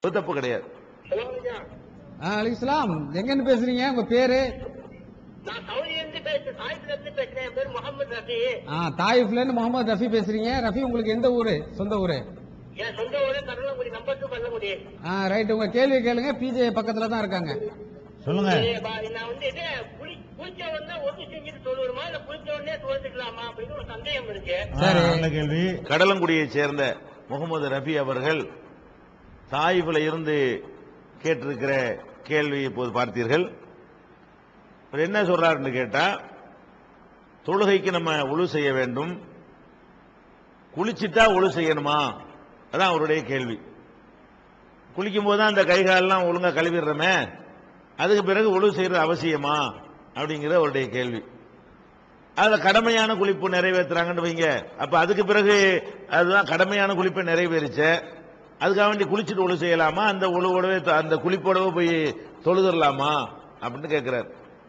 அது தப்பு கிடையாது ஹலோ ஐயா அலிஸ்லாம் எங்கன்னு பேசுறீங்க உங்க பேரு நான் சவுதியில இருந்து பேசுறேன் சாயிப்ல இருந்து பேசுறேன் என் பேர் முகமது ரஃபி ஆ, தாயிஃப்ல இருந்து முகமது ரஃபி பேசுறீங்க ரஃபி உங்களுக்கு எந்த ஊரு சொந்த ஊரு என் சொந்த ஊரு கடலங்குடி நம்பர் டூ கடலங்குடி ஆ ரைட் உங்க கேள்வி கேளுங்க பிஜே பக்கத்துல தான் இருக்காங்க சொல்லுங்க ஏய், பா, நான் வந்து இது குளி குளிச்ச உடனே ஒன்று செஞ்சுட்டு சொல்லுவோமா இல்ல குளிச்ச உடனே துவச்சிக்கலாமா அப்படின்னு ஒரு சந்தேகம் இருக்கு சரி. ஆ, நல்ல கேள்வி கடலங்குடியைச் சேர்ந்த முகமது ரஃபி அவர்கள் தாயிஃபில் இருந்து கேட்டிருக்கிற கேள்வி இப்போது பார்த்தீர்கள் அவர் என்ன சொல்றாருன்னு கேட்டா தொழுகைக்கு நம்ம ஒழு செய்ய வேண்டும் குளிச்சிட்டா ஒழு செய்யணுமா அதான் அவருடைய கேள்வி குளிக்கும் போது தான் அந்த கை காலெல்லாம் ஒழுங்கா கழுவிடுறோமே அதுக்கு பிறகு ஒழு செய்யறது அவசியமா அப்படிங்கிற அவருடைய கேள்வி அதுல கடமையான குளிப்பு நிறைவேற்றுறாங்கன்னு வைங்க அப்ப அதுக்கு பிறகு அதுதான் கடமையான குளிப்பை நிறைவேறிச்ச அதுக்காக வேண்டி குளிச்சுட்டு ஒழு செய்யலாமா அந்த ஒழுவோடவே அந்த குளிப்போடவே போய் தொழுதுடலாமா அப்படின்னு கேட்கிறார்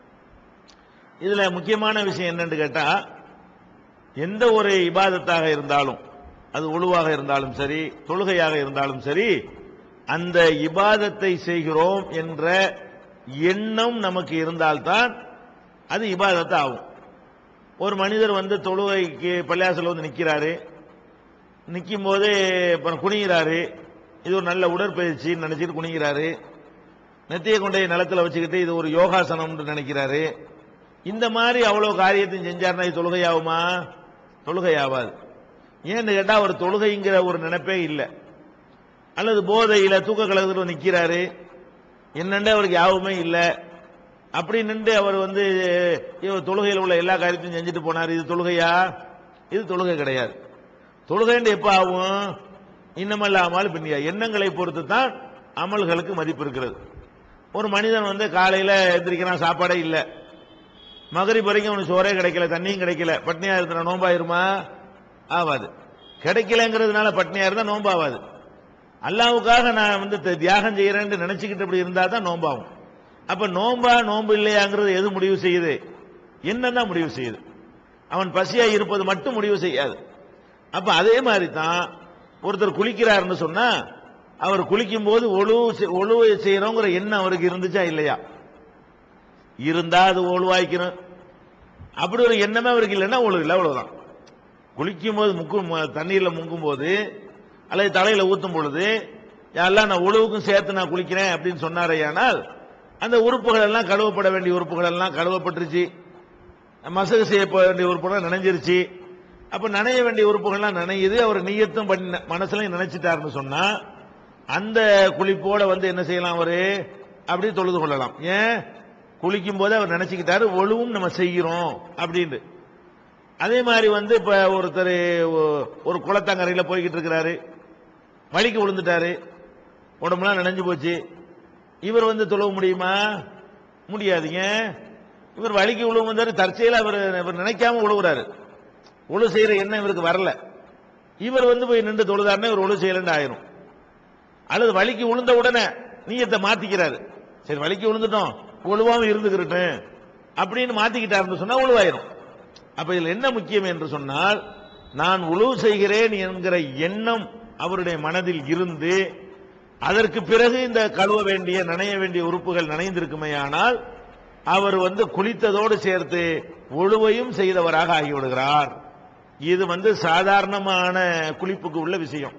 இதுல முக்கியமான விஷயம் என்னன்னு கேட்டா எந்த ஒரு இபாதத்தாக இருந்தாலும் அது ஒழுவாக இருந்தாலும் சரி தொழுகையாக இருந்தாலும் சரி அந்த இபாதத்தை செய்கிறோம் என்ற எண்ணம் நமக்கு இருந்தால்தான் அது இபாதத்து ஆகும் ஒரு மனிதர் வந்து தொழுகைக்கு பள்ளியாசல வந்து நிக்கிறாரு நிற்கும் போது அப்புறம் குனிகிறாரு இது ஒரு நல்ல உடற்பயிற்சின்னு நினைச்சிட்டு குனிகிறாரு நெத்தியை கொண்டே நிலத்துல வச்சுக்கிட்டு இது ஒரு யோகாசனம்னு நினைக்கிறாரு இந்த மாதிரி அவ்வளவு காரியத்தையும் செஞ்சாருன்னா இது தொழுகையாகுமா தொழுகையாவாது ஏன்னு கேட்டா ஒரு தொழுகைங்கிற ஒரு நினைப்பே இல்லை அல்லது போதையில தூக்க கலகத்தில் நிக்கிறாரு என்னண்டே அவருக்கு யாவுமே இல்லை அப்படி நின்று அவர் வந்து இவர் தொழுகையில் உள்ள எல்லா காரியத்தையும் செஞ்சுட்டு போனார் இது தொழுகையா இது தொழுகை கிடையாது தொழுகைன்னு எப்ப ஆகும் இன்னமல்லாமல் பின்னியா எண்ணங்களை பொறுத்து தான் அமல்களுக்கு மதிப்பு இருக்கிறது ஒரு மனிதன் வந்து காலையில எந்திரிக்கிறான் சாப்பாடே இல்லை மகரிப் வரைக்கும் அவனுக்கு சோறே கிடைக்கல தண்ணியும் கிடைக்கல பட்னியா இருந்தா நோம்பாயிருமா ஆவாது கிடைக்கலங்கிறதுனால பட்னியா இருந்தா நோம்பாவாது அல்லாவுக்காக நான் வந்து தி- தியாகம் செய்யறேன்னு நினைச்சுக்கிட்டு இப்படி இருந்தா தான் நோம்பாகும் அப்ப நோம்பா நோம்பு இல்லையாங்கிறது எது முடிவு செய்யுது என்னதான் முடிவு செய்யுது அவன் பசியா இருப்பது மட்டும் முடிவு செய்யாது அப்ப அதே மாதிரி தான் ஒருத்தர் குளிக்கிறாருன்னு சொன்னா அவர் குளிக்கும் போது ஒழு ஒழுவை செய்யறோங்கிற எண்ணம் அவருக்கு இருந்துச்சா இல்லையா இருந்தா அது ஒழுவாய்க்கணும் அப்படி ஒரு எண்ணமே அவருக்கு இல்லைன்னா ஒழு இல்லை அவ்வளவுதான் குளிக்கும் போது முக்கும் தண்ணீர்ல முங்கும் போது அல்லது தலையில ஊத்தும் பொழுது எல்லாம் நான் உழவுக்கும் சேர்த்து நான் குளிக்கிறேன் அப்படின்னு சொன்னாரையானால் அந்த உறுப்புகள் எல்லாம் கழுவப்பட வேண்டிய உறுப்புகள் எல்லாம் கழுவப்பட்டுருச்சு மசகு செய்ய வேண்டிய உறுப்புகள் நனைஞ்சிருச்சு அப்ப நனைய வேண்டிய உறுப்புகள்லாம் நனையுது அவர் நீயத்தும் பண்ணி மனசுல நினைச்சிட்டாருன்னு சொன்னா அந்த குளிப்போட வந்து என்ன செய்யலாம் அவரு அப்படி தொழுது கொள்ளலாம் ஏன் குளிக்கும் போது அவர் நினைச்சுக்கிட்டாரு ஒழுவும் நம்ம செய்கிறோம் அப்படின்னு அதே மாதிரி வந்து இப்ப ஒருத்தர் ஒ- ஒரு குளத்தங்கரையில போய்கிட்டு இருக்கிறாரு வழிக்கு விழுந்துட்டாரு உடம்புலாம் நனைஞ்சு போச்சு இவர் வந்து தொழுவ முடியுமா முடியாதுங்க இவர் வழிக்கு விழுவும் வந்தாரு தற்செயலா அவர் இவர் நினைக்காம விழுவுறாரு ஒழு செய்யற எண்ணம் இவருக்கு வரல இவர் வந்து போய் நின்று தொழுதாருன்னா இவர் ஒழு செய்யலன்னு ஆயிரும் அல்லது வலிக்கு விழுந்த உடனே நீயத்தை மாத்திக்கிறாரு சரி வலிக்கு விழுந்துட்டோம் ஒழுவாம இருந்துக்கிறட்டும் அப்படின்னு மாத்திக்கிட்டாருன்னு சொன்னா ஒழுவாயிரும் அப்ப இதுல என்ன முக்கியம் என்று சொன்னால் நான் உழவு செய்கிறேன் என்கிற எண்ணம் அவருடைய மனதில் இருந்து அதற்கு பிறகு இந்த கழுவ வேண்டிய நனைய வேண்டிய உறுப்புகள் நனைந்திருக்குமேயானால் அவர் வந்து குளித்ததோடு சேர்த்து ஒழுவையும் செய்தவராக ஆகிவிடுகிறார் இது வந்து சாதாரணமான குளிப்புக்கு உள்ள விஷயம்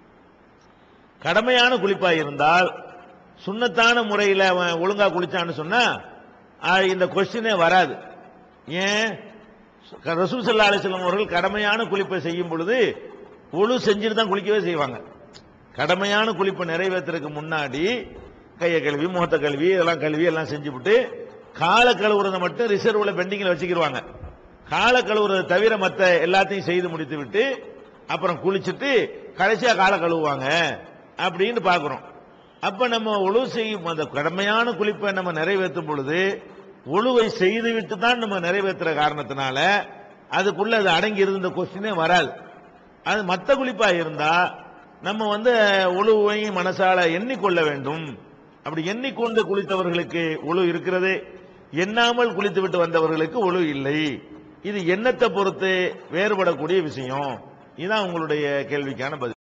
கடமையான குளிப்பா இருந்தால் சுண்ணத்தான முறையில் அவன் ஒழுங்கா குளிச்சான்னு சொன்னா ஆஹ், இந்த கொஸ்டினே வராது ஏன் ரசூல் சல்லா அலிஸ்லாம் அவர்கள் கடமையான குளிப்பை செய்யும் பொழுது ஒழு செஞ்சுட்டு தான் குளிக்கவே செய்வாங்க கடமையான குளிப்பை நிறைவேற்றுறதுக்கு முன்னாடி கையை கழுவி முகத்தை கழுவி இதெல்லாம் கழுவி எல்லாம் செஞ்சுவிட்டு காலை கழுவுறதை மட்டும் ரிசர்வ்ல பெண்டிங்ல வச்சுக்கிடுவாங்க காலை கழுவுறதை தவிர மத்த எல்லாத்தையும் செய்து முடித்து விட்டு அப்புறம் குளிச்சுட்டு கடைசியா காலை கழுவுவாங்க அப்படின்னு பார்க்கிறோம் அப்ப நம்ம ஒழு செய்யும் அந்த கடமையான குளிப்பை நம்ம நிறைவேற்றும் பொழுது ஒழுவை செய்துவிட்டு தான் நம்ம நிறைவேற்றுற காரணத்தினால அதுக்குள்ள அது அடங்கி இருந்த கொஸ்டினே வராது அது மத்த குளிப்பா இருந்தா நம்ம வந்து ஒழுவையும் மனசால எண்ணிக்கொள்ள வேண்டும் அப்படி எண்ணிக்கொண்டு குளித்தவர்களுக்கு ஒழு இருக்கிறது எண்ணாமல் குளித்துவிட்டு வந்தவர்களுக்கு ஒழு இல்லை இது எண்ணத்தை பொறுத்து வேறுபடக்கூடிய விஷயம் இதுதான் உங்களுடைய கேள்விக்கான பதில்